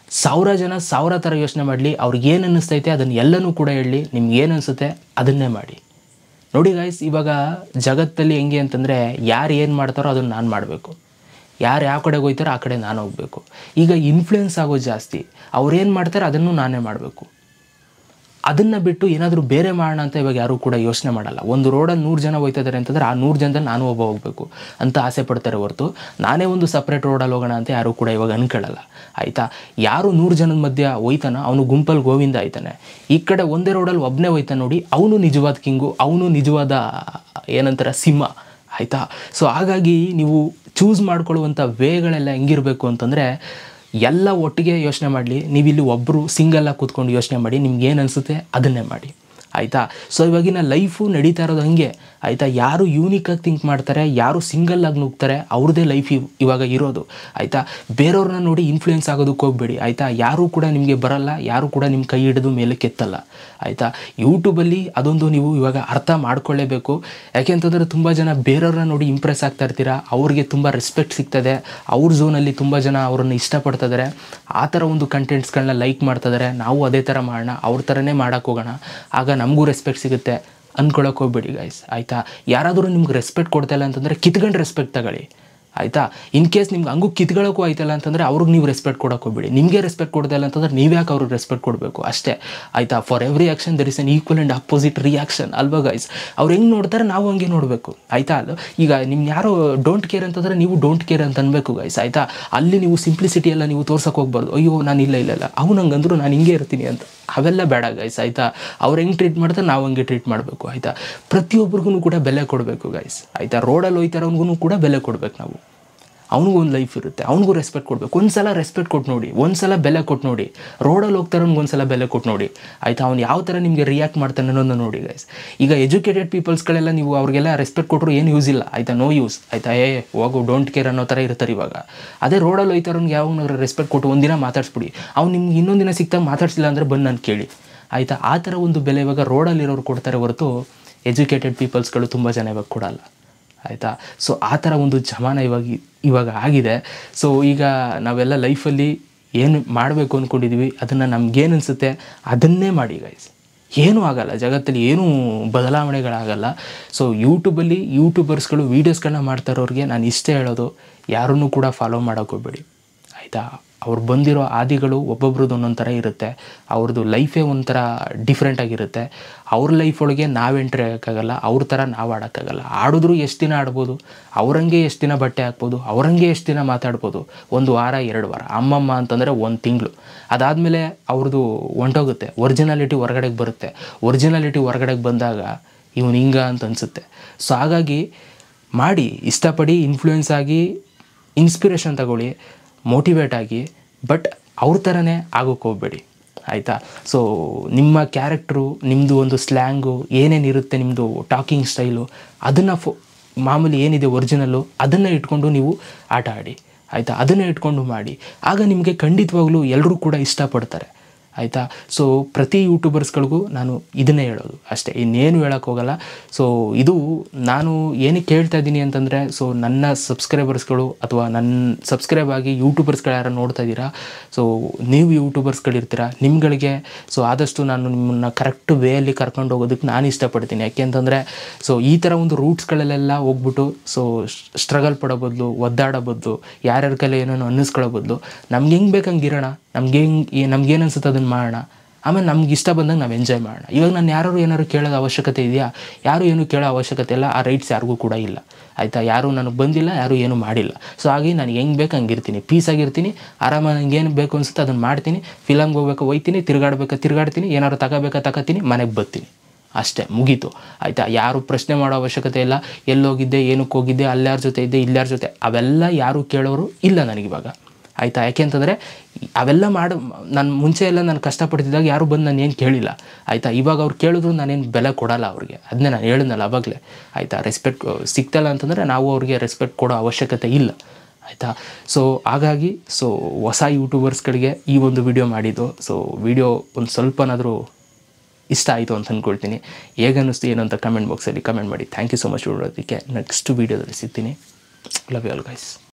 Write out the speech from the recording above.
ಸಾವಿರ ಜನ ಸಾವಿರ ಥರ ಯೋಚನೆ ಮಾಡಲಿ ಅವ್ರಿಗೆ ಏನು ಅನ್ನಿಸ್ತೈತೆ ಅದನ್ನು ಎಲ್ಲನೂ ಕೂಡ ಹೇಳಿ ನಿಮ್ಗೆ ಏನು ಅನಿಸುತ್ತೆ ಅದನ್ನೇ ಮಾಡಿ ನೋಡಿ ಗಾಯ್ಸ್ ಇವಾಗ ಜಗತ್ತಲ್ಲಿ ಹೆಂಗೆ ಅಂತಂದರೆ ಯಾರು ಏನು ಮಾಡ್ತಾರೋ ಅದನ್ನು ನಾನು ಮಾಡಬೇಕು ಯಾರು ಯಾವ ಕಡೆಗೆ ಹೋಗ್ತಾರೋ ಆ ಕಡೆ ನಾನು ಹೋಗಬೇಕು ಈಗ ಇನ್ಫ್ಲುಯೆನ್ಸ್ ಆಗೋದು ಜಾಸ್ತಿ ಅವ್ರೇನು ಮಾಡ್ತಾರೆ ಅದನ್ನು ನಾನೇ ಮಾಡಬೇಕು ಅದನ್ನು ಬಿಟ್ಟು ಏನಾದರೂ ಬೇರೆ ಮಾಡೋಣ ಅಂತ ಇವಾಗ ಯಾರೂ ಕೂಡ ಯೋಚನೆ ಮಾಡಲ್ಲ ಒಂದು ರೋಡಲ್ಲಿ ನೂರು ಜನ ಹೋಗ್ತಾ ಇದ್ದಾರೆ ಅಂತಂದರೆ ಆ ನೂರು ಜನದಲ್ಲಿ ನಾನು ಒಬ್ಬ ಹೋಗಬೇಕು ಅಂತ ಆಸೆ ಪಡ್ತಾರೆ ಹೊರತು ನಾನೇ ಒಂದು ಸಪ್ರೇಟ್ ರೋಡಲ್ಲಿ ಹೋಗೋಣ ಅಂತ ಯಾರೂ ಕೂಡ ಇವಾಗ ಅನ್ಕೊಳ್ಳಲ್ಲ ಆಯಿತಾ ಯಾರು ನೂರು ಜನದ ಮಧ್ಯ ಹೋಯ್ತಾನೋ ಅವನು ಗುಂಪಲ್ಲಿ ಗೋವಿಂದ ಆಯ್ತಾನೆ ಈ ಕಡೆ ಒಂದೇ ರೋಡಲ್ಲಿ ಒಬ್ಬನೇ ಹೋಯ್ತಾನೆ ನೋಡಿ ಅವನು ನಿಜವಾದ ಕಿಂಗು ಅವನು ನಿಜವಾದ ಏನಂತಾರೆ ಸಿಂಹ ಆಯಿತಾ ಸೊ ಹಾಗಾಗಿ ನೀವು ಚೂಸ್ ಮಾಡ್ಕೊಳ್ಳುವಂಥ ವೇಗಳೆಲ್ಲ ಹೆಂಗಿರಬೇಕು ಅಂತಂದರೆ ಎಲ್ಲ ಒಟ್ಟಿಗೆ ಯೋಚನೆ ಮಾಡಲಿ ನೀವಿಲ್ಲಿ ಒಬ್ಬರು ಸಿಂಗಲ್ಲಾಗಿ ಕೂತ್ಕೊಂಡು ಯೋಚನೆ ಮಾಡಿ ನಿಮ್ಗೆ ಏನು ಅನಿಸುತ್ತೆ ಅದನ್ನೇ ಮಾಡಿ ಆಯಿತಾ ಸೊ ಇವಾಗಿನ ಲೈಫು ನಡೀತಾ ಇರೋದು ಹಂಗೆ ಆಯಿತಾ ಯಾರು ಯೂನಿಕಾಗಿ ಥಿಂಕ್ ಮಾಡ್ತಾರೆ ಯಾರು ಸಿಂಗಲ್ಲಾಗಿ ನುಗ್ತಾರೆ ಅವ್ರದ್ದೇ ಲೈಫ್ ಇವಾಗ ಇರೋದು ಆಯಿತಾ ಬೇರೆಯವ್ರನ್ನ ನೋಡಿ ಇನ್ಫ್ಲೂಯೆನ್ಸ್ ಆಗೋದಕ್ಕೆ ಹೋಗ್ಬೇಡಿ ಆಯಿತಾ ಯಾರೂ ಕೂಡ ನಿಮಗೆ ಬರಲ್ಲ ಯಾರು ಕೂಡ ನಿಮ್ಮ ಕೈ ಹಿಡಿದು ಮೇಲೆ ಕೆತ್ತಲ್ಲ ಆಯಿತಾ ಯೂಟ್ಯೂಬಲ್ಲಿ ಅದೊಂದು ನೀವು ಇವಾಗ ಅರ್ಥ ಮಾಡ್ಕೊಳ್ಳೇಬೇಕು ಯಾಕೆಂತಂದರೆ ತುಂಬ ಜನ ಬೇರೆಯವ್ರನ್ನ ನೋಡಿ ಇಂಪ್ರೆಸ್ ಆಗ್ತಾ ಇರ್ತೀರಾ ಅವ್ರಿಗೆ ತುಂಬ ರೆಸ್ಪೆಕ್ಟ್ ಸಿಗ್ತದೆ ಅವ್ರ ಝೋನಲ್ಲಿ ತುಂಬ ಜನ ಅವರನ್ನು ಇಷ್ಟಪಡ್ತಿದ್ದಾರೆ ಆ ಥರ ಒಂದು ಕಂಟೆಂಟ್ಸ್ಗಳನ್ನ ಲೈಕ್ ಮಾಡ್ತಿದ್ದಾರೆ ನಾವು ಅದೇ ಥರ ಮಾಡೋಣ ಅವ್ರ ಥರನೇ ಮಾಡೋಕ್ಕೆ ಹೋಗೋಣ ಆಗ ನಮಗೂ ರೆಸ್ಪೆಕ್ಟ್ ಸಿಗುತ್ತೆ ಅಂದ್ಕೊಳಕ್ಕೆ ಹೋಗ್ಬೇಡಿ ಗೈಸ್ ಆಯಿತಾ ಯಾರಾದರೂ ನಿಮ್ಗೆ ರೆಸ್ಪೆಕ್ಟ್ ಕೊಡ್ತಾ ಇಲ್ಲ ಅಂತಂದರೆ ಕಿತ್ಕೊಂಡು ರೆಸ್ಪೆಕ್ಟ್ ತಗೊಳ್ಳಿ ಆಯಿತಾ ಇನ್ ಕೇಸ್ ನಿಮ್ಗೆ ಹಂಗೂ ಕಿತ್ಕೊಳ್ಳೋಕ್ಕೂ ಆಯ್ತಲ್ಲ ಅಂತಂದರೆ ಅವ್ರಿಗೆ ನೀವು ರೆಸ್ಪೆಕ್ಟ್ ಕೊಡೋಕೆ ಹೋಗ್ಬೇಡಿ ನಿಮಗೆ ರೆಸ್ಪೆಕ್ಟ್ ಕೊಡ್ತಾ ಇಲ್ಲ ಅಂತಂದ್ರೆ ನೀವು ಯಾಕೆ ಅವ್ರಿಗೆ ರೆಸ್ಪೆಕ್ಟ್ ಕೊಡಬೇಕು ಅಷ್ಟೇ ಆಯಿತಾ for every action there is an equal and opposite reaction ಅಲ್ವಾ ಗೈಸ್ ಅವ್ರು ಹೆಂಗೆ ನೋಡ್ತಾರೆ ನಾವು ಹಂಗೆ ನೋಡಬೇಕು ಆಯಿತಾ ಅದು ಈಗ ನಿಮ್ಗೆ ಯಾರೋ ಡೋಂಟ್ ಕೇರ್ ಅಂತಂದರೆ ನೀವು ಡೋಂಟ್ ಕೇರ್ ಅಂತ ಅನ್ಬೇಕು ಗೈಸ್ ಆಯಿತಾ ಅಲ್ಲಿ ನೀವು ಸಿಂಪ್ಲಿಸಿಟಿ ಎಲ್ಲ ನೀವು ತೋರ್ಸಕ್ಕೆ ಹೋಗ್ಬಾರ್ದು ಅಯ್ಯೋ ನಾನು ಇಲ್ಲ ಇಲ್ಲ ಇಲ್ಲ ಅವ್ನು ಹಂಗಂದ್ರು ನಾನು ಹಿಂಗೆ ಇರ್ತೀನಿ ಅಂತ ಅವೆಲ್ಲ ಬೇಡ ಗೈಸ್ ಆಯಿತಾ ಅವ್ರು ಹೆಂಗೆ ಟ್ರೀಟ್ ಮಾಡ್ತಾರೆ ನಾವು ಹಂಗೆ ಟ್ರೀಟ್ ಮಾಡಬೇಕು ಆಯಿತಾ ಪ್ರತಿಯೊಬ್ಬರಿಗೂ ಕೂಡ ಬೆಲೆ ಕೊಡಬೇಕು ಗೈಸ್ ಆಯಿತಾ ರೋಡಲ್ಲಿ ಹೋಯ್ತಾರವ್ನಿಗೂ ಕೂಡ ಬೆಲೆ ಕೊಡ್ಬೇಕು ನಾವು ಅವನಿಗೂ ಒಂದು ಲೈಫ್ ಇರುತ್ತೆ ಅವನಿಗೂ ರೆಸ್ಪೆಕ್ಟ್ ಕೊಡಬೇಕು ಒಂದು ಸಲ ರೆಸ್ಪೆಕ್ಟ್ ಕೊಟ್ಟು ನೋಡಿ ಒಂದು ಸಲ ಬೆಲೆ ಕೊಟ್ಟು ನೋಡಿ ರೋಡಲ್ಲಿ ಹೋಗ್ತಾರನ್ಗೆ ಒಂದು ಸಲ ಬೆಲೆ ಕೊಟ್ಟು ನೋಡಿ ಆಯಿತಾ ಅವ್ನು ಯಾವ ಥರ ನಿಮಗೆ ರಿಯಾಕ್ಟ್ ಮಾಡ್ತಾನೆ ಅನ್ನೋದನ್ನ ನೋಡಿ ಗೈಸ್ ಈಗ ಎಜುಕೇಟೆಡ್ ಪೀಪಲ್ಸ್ಗಳೆಲ್ಲ ನೀವು ಅವ್ರಿಗೆಲ್ಲ ರೆಸ್ಪೆಕ್ಟ್ ಕೊಟ್ಟರು ಏನು ಯೂಸ್ ಇಲ್ಲ ಆಯಿತಾ ನೋ ಯೂಸ್ ಆಯಿತಾ ಏ ಹೋಗು ಡೋಂಟ್ ಕೇರ್ ಅನ್ನೋ ಥರ ಇರ್ತಾರೆ ಇವಾಗ ಅದೇ ರೋಡಲ್ಲಿ ಹೋಯ್ತಾರನ್ಗೆ ಯಾವ ರೆಸ್ಪೆಕ್ಟ್ ಕೊಟ್ಟು ಒಂದಿನ ಮಾತಾಡಿಸ್ಬಿಡಿ ಅವ್ನು ನಿಮ್ಗೆ ಇನ್ನೊಂದು ದಿನ ಸಿಕ್ತಾಗ ಮಾತಾಡ್ಸಿಲ್ಲ ಅಂದರೆ ಬಂದು ನಾನು ಕೇಳಿ ಆಯಿತಾ ಆ ಥರ ಒಂದು ಬೆಲೆ ಇವಾಗ ರೋಡಲ್ಲಿರೋರು ಕೊಡ್ತಾರೆ ಹೊರತು ಎಜುಕೇಟೆಡ್ ಪೀಪಲ್ಸ್ಗಳು ತುಂಬ ಜನ ಇವಾಗ ಕೊಡಲ್ಲ ಆಯಿತಾ ಸೊ ಆ ಥರ ಒಂದು ಜಮಾನ ಇವಾಗ ಇವಾಗ ಆಗಿದೆ ಸೊ ಈಗ ನಾವೆಲ್ಲ ಲೈಫಲ್ಲಿ ಏನು ಮಾಡಬೇಕು ಅಂದ್ಕೊಂಡಿದ್ದೀವಿ ಅದನ್ನು ನಮ್ಗೇನು ಅನಿಸುತ್ತೆ ಅದನ್ನೇ ಮಾಡಿ ಗೈಸ್ ಏನೂ ಆಗಲ್ಲ ಜಗತ್ತಲ್ಲಿ ಏನೂ ಬದಲಾವಣೆಗಳಾಗಲ್ಲ ಸೊ ಯೂಟ್ಯೂಬಲ್ಲಿ ಯೂಟ್ಯೂಬರ್ಸ್ಗಳು ವೀಡಿಯೋಸ್ಗಳನ್ನ ಮಾಡ್ತಾ ಇರೋರಿಗೆ ನಾನು ಇಷ್ಟೇ ಹೇಳೋದು ಯಾರನ್ನೂ ಕೂಡ ಫಾಲೋ ಮಾಡೋಕೆ ಹೋಗ್ಬೇಡಿ ಆಯಿತಾ ಅವ್ರು ಬಂದಿರೋ ಆದಿಗಳು ಒಬ್ಬೊಬ್ರದ್ದು ಒಂದೊಂದು ಥರ ಇರುತ್ತೆ ಅವ್ರದ್ದು ಲೈಫೇ ಒಂಥರ ಡಿಫ್ರೆಂಟ್ ಆಗಿರುತ್ತೆ ಅವ್ರ ಲೈಫ್ ಒಳಗೆ ನಾವು ಎಂಟ್ರಿ ಆಗೋಕ್ಕಾಗಲ್ಲ ಅವ್ರ ಥರ ನಾವು ಆಡೋಕ್ಕಾಗಲ್ಲ ಆಡಿದ್ರು ಎಷ್ಟು ದಿನ ಆಡ್ಬೋದು ಅವ್ರಂಗೆ ಎಷ್ಟು ದಿನ ಬಟ್ಟೆ ಹಾಕ್ಬೋದು ಅವ್ರಂಗೆ ಎಷ್ಟು ದಿನ ಮಾತಾಡ್ಬೋದು ಒಂದು ವಾರ ಎರಡು ವಾರ ಅಮ್ಮಮ್ಮ ಅಂತಂದರೆ ಒಂದು ತಿಂಗಳು ಅದಾದಮೇಲೆ ಅವ್ರದ್ದು ಹೊಂಟೋಗುತ್ತೆ ಒರಿಜಿನಾಲಿಟಿ ಹೊರಗಡೆಗೆ ಬರುತ್ತೆ ಒರಿಜಿನಾಲಿಟಿ ಹೊರಗಡೆಗೆ ಬಂದಾಗ ಇವನು ಹಿಂಗ ಅಂತ ಅನಿಸುತ್ತೆ ಸೊ ಹಾಗಾಗಿ ಮಾಡಿ ಇಷ್ಟಪಡಿ ಇನ್ಫ್ಲೂಯೆನ್ಸ್ ಆಗಿ ಇನ್ಸ್ಪಿರೇಷನ್ ತಗೊಳ್ಳಿ ಮೋಟಿವೇಟ್ ಆಗಿ ಬಟ್ ಅವ್ರ ಥರನೇ ಆಗೋಕ್ಕೆ ಹೋಗ್ಬೇಡಿ ಆಯಿತಾ ಸೊ ನಿಮ್ಮ ಕ್ಯಾರೆಕ್ಟ್ರು ನಿಮ್ಮದು ಒಂದು ಸ್ಲ್ಯಾಂಗು ಏನೇನಿರುತ್ತೆ ನಿಮ್ಮದು ಟಾಕಿಂಗ್ ಸ್ಟೈಲು ಅದನ್ನು ಫೋ ಮಾಮೂಲಿ ಏನಿದೆ ಒರಿಜಿನಲ್ಲು ಅದನ್ನು ಇಟ್ಕೊಂಡು ನೀವು ಆಟ ಆಡಿ ಆಯಿತಾ ಅದನ್ನು ಇಟ್ಕೊಂಡು ಮಾಡಿ ಆಗ ನಿಮಗೆ ಖಂಡಿತವಾಗ್ಲೂ ಎಲ್ಲರೂ ಕೂಡ ಇಷ್ಟಪಡ್ತಾರೆ ಆಯಿತಾ ಸೊ ಪ್ರತಿ ಯೂಟ್ಯೂಬರ್ಸ್ಗಳಿಗೂ ನಾನು ಇದನ್ನೇ ಹೇಳೋದು ಅಷ್ಟೇ ಇನ್ನೇನು ಹೇಳೋಕ್ಕೆ ಹೋಗಲ್ಲ ಸೊ ಇದು ನಾನು ಏನಕ್ಕೆ ಕೇಳ್ತಾ ಇದ್ದೀನಿ ಅಂತಂದರೆ ಸೊ ನನ್ನ ಸಬ್ಸ್ಕ್ರೈಬರ್ಸ್ಗಳು ಅಥವಾ ನನ್ನ ಸಬ್ಸ್ಕ್ರೈಬ್ ಆಗಿ ಯೂಟ್ಯೂಬರ್ಸ್ಗಳು ಯಾರು ನೋಡ್ತಾ ಇದ್ದೀರಾ ಸೊ ನೀವು ಯೂಟ್ಯೂಬರ್ಸ್ಗಳಿರ್ತೀರ ನಿಮ್ಗಳಿಗೆ ಸೊ ಆದಷ್ಟು ನಾನು ನಿಮ್ಮನ್ನು ಕರೆಕ್ಟ್ ವೇಯಲ್ಲಿ ಕರ್ಕೊಂಡು ಹೋಗೋದಕ್ಕೆ ನಾನು ಇಷ್ಟಪಡ್ತೀನಿ ಯಾಕೆಂತಂದರೆ ಸೊ ಈ ಥರ ಒಂದು ರೂಟ್ಸ್ಗಳಲ್ಲೆಲ್ಲ ಹೋಗ್ಬಿಟ್ಟು ಸೊ ಸ್ಟ್ರಗಲ್ ಪಡೋ ಬದಲು ಒದ್ದಾಡೋ ಬದಲು ಯಾರ್ಯಾರ ಕೈಲಿ ಏನೇನೋ ಅನ್ನಿಸ್ಕೊಳ್ಳೋ ಬದಲು ನಮ್ಗೆ ಹೆಂಗೆ ಬೇಕಂಗೆ ಇರೋಣ ನಮ್ಗೆ ಹೆಂಗೆ ನಮ್ಗೇನು ಅನ್ಸುತ್ತೆ ಅದನ್ನು ಮಾಡೋಣ ಆಮೇಲೆ ನಮ್ಗೆ ಇಷ್ಟ ಬಂದಂಗೆ ನಾವು ಎಂಜಾಯ್ ಮಾಡೋಣ ಇವಾಗ ನಾನು ಯಾರು ಏನಾದ್ರು ಕೇಳೋದು ಅವಶ್ಯಕತೆ ಇದೆಯಾ ಯಾರು ಏನು ಕೇಳೋ ಅವಶ್ಯಕತೆ ಇಲ್ಲ ಆ ರೈಟ್ಸ್ ಯಾರಿಗೂ ಕೂಡ ಇಲ್ಲ ಆಯಿತಾ ಯಾರೂ ನನಗೆ ಬಂದಿಲ್ಲ ಯಾರೂ ಏನೂ ಮಾಡಿಲ್ಲ ಸೊ ಹಾಗೆ ನನಗೆ ಹೆಂಗೆ ಬೇಕು ಹಂಗೆ ಇರ್ತೀನಿ ಪೀಸ್ ಆಗಿರ್ತೀನಿ ಆರಾಮಾಗಿ ನಂಗೆ ಏನು ಬೇಕು ಅನ್ಸುತ್ತೆ ಅದನ್ನು ಮಾಡ್ತೀನಿ ಫಿಲಮ್ಗೆ ಹೋಗ್ಬೇಕು ಹೋಯ್ತೀನಿ ತಿರುಗಾಡ್ಬೇಕು ತಿರುಗಾಡ್ತೀನಿ ಏನಾದ್ರು ತಗೋಬೇಕಾ ತಗೋತೀನಿ ಮನೆಗೆ ಬರ್ತೀನಿ ಅಷ್ಟೇ ಮುಗೀತು ಆಯಿತಾ ಯಾರು ಪ್ರಶ್ನೆ ಮಾಡೋ ಅವಶ್ಯಕತೆ ಇಲ್ಲ ಎಲ್ಲೋಗಿದ್ದೆ ಏನಕ್ಕೆ ಹೋಗಿದ್ದೆ ಅಲ್ಲಾರ ಜೊತೆ ಇದ್ದೆ ಇಲ್ಲಾರ ಜೊತೆ ಅವೆಲ್ಲ ಯಾರು ಕೇಳೋರು ಇಲ್ಲ ನನಗಿವಾಗ ಆಯಿತಾ ಯಾಕೆಂತಂದರೆ ಅವೆಲ್ಲ ಮಾಡಿ ನಾನು ಮುಂಚೆ ಎಲ್ಲ ನಾನು ಕಷ್ಟಪಡ್ತಿದ್ದಾಗ ಯಾರು ಬಂದು ನಾನು ಏನು ಕೇಳಿಲ್ಲ ಆಯಿತಾ ಇವಾಗ ಅವ್ರು ಕೇಳಿದ್ರು ನಾನೇನು ಬೆಲೆ ಕೊಡಲ್ಲ ಅವ್ರಿಗೆ ಅದನ್ನೇ ನಾನು ಹೇಳಿದ್ನಲ್ಲ ಅವಾಗಲೇ ಆಯಿತಾ ರೆಸ್ಪೆಕ್ಟ್ ಸಿಗ್ತಲ್ಲ ಅಂತಂದರೆ ನಾವು ಅವ್ರಿಗೆ ರೆಸ್ಪೆಕ್ಟ್ ಕೊಡೋ ಅವಶ್ಯಕತೆ ಇಲ್ಲ ಆಯಿತಾ ಸೊ ಹಾಗಾಗಿ ಸೊ ಹೊಸ ಯೂಟ್ಯೂಬರ್ಸ್ಗಳಿಗೆ ಈ ಒಂದು ವಿಡಿಯೋ ಮಾಡಿದ್ದು ಸೊ ವಿಡಿಯೋ ಒಂದು ಸ್ವಲ್ಪನಾದರೂ ಇಷ್ಟ ಆಯಿತು ಅಂತ ಅಂದ್ಕೊಳ್ತೀನಿ ಹೇಗನ್ನಿಸ್ತು ಏನು ಅಂತ ಕಮೆಂಟ್ ಬಾಕ್ಸಲ್ಲಿ ಕಮೆಂಟ್ ಮಾಡಿ ಥ್ಯಾಂಕ್ ಯು ಸೊ ಮಚ್ ನೋಡೋದಕ್ಕೆ ನೆಕ್ಸ್ಟ್ ವೀಡಿಯೋದಲ್ಲಿ ಸಿಗ್ತೀನಿ ಲವ್ ಯು ಆಲ್ ಗೈಸ್